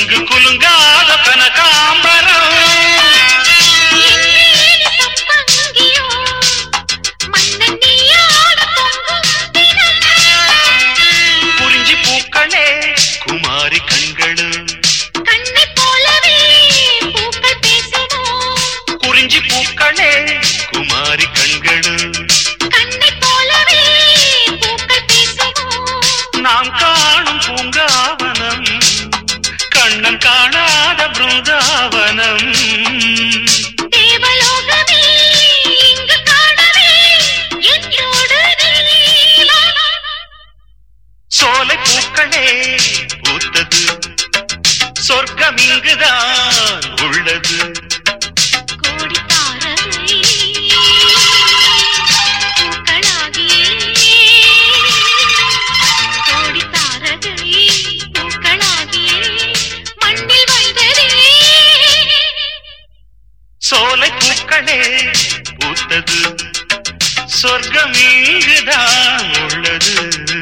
இங்கு குலுங்காத கனகாம்பரம் என்னேனி தப்பங்கியோ மன்னன் நீயாட பொங்கும் தினம் குறிஞ்சி பூக்களே குமாரி கண்களு கண்ணை போலவே பூக்கள் பேசுமோ குறிஞ்சி பூக்களே குமாரி கண்களு கண்ணை போலவே பூக்கள் பேசுமோ நாம் காணும் பூங்காவனம் கண்ணன் காணாத பிருந்தாவனம் தேவலோகமே இங்கு காணவே என்னோடு நீ வா. சோலை பூக்களே பூத்தது சொர்க்கம் இங்குதான் உள்ளது கோடி தாரகை பூக்களாகியே கோடி தாரகை பூக்களாகியே மண்ணில் வந்ததே சோலை பூக்களே பூத்தது சொர்க்கம் இங்குதான் உள்ளது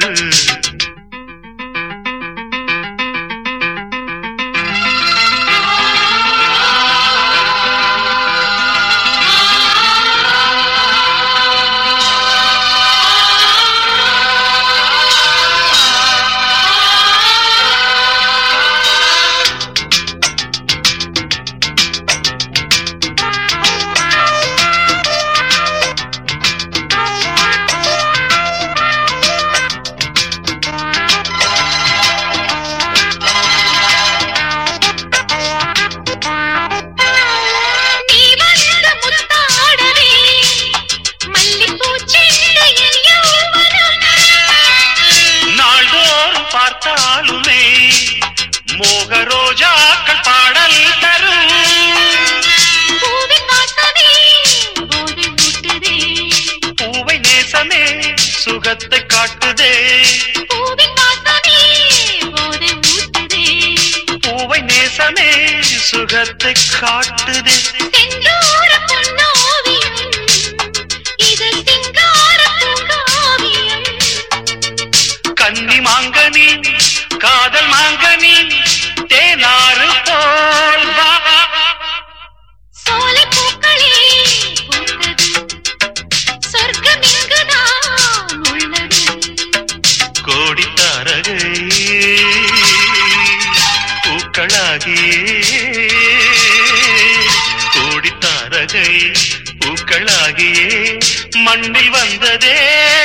நீ வந்த முத்தாடவே மல்லிப்பூ செண்டு என் யௌவனம் நாள்தோறும் பார்த்தாலுமே மோக ரோஜாக்கள் பாடல் தரும் பூவின் வாசமே போதை ஊட்டுதே பூவை நேசமே சுகத்தை காட்டுதே பூவின் வாசமே போதை ஊட்டுதே பூவை நேசமே சுகத்தை காட்டுதே செந்தூர பொன்னோவியம் இது சிங்கார பூங்காவியம் கன்னி மாங்கனி காதல் மாங்கனி தேனாறு போல் வா சோலை பூக்களே பூத்தது சொர்க்கம் இங்குதான் உள்ளது கோடி தாரகை பூக்களாகியே கோடி தாரகை பூக்களாகியே மண்ணில் வந்ததே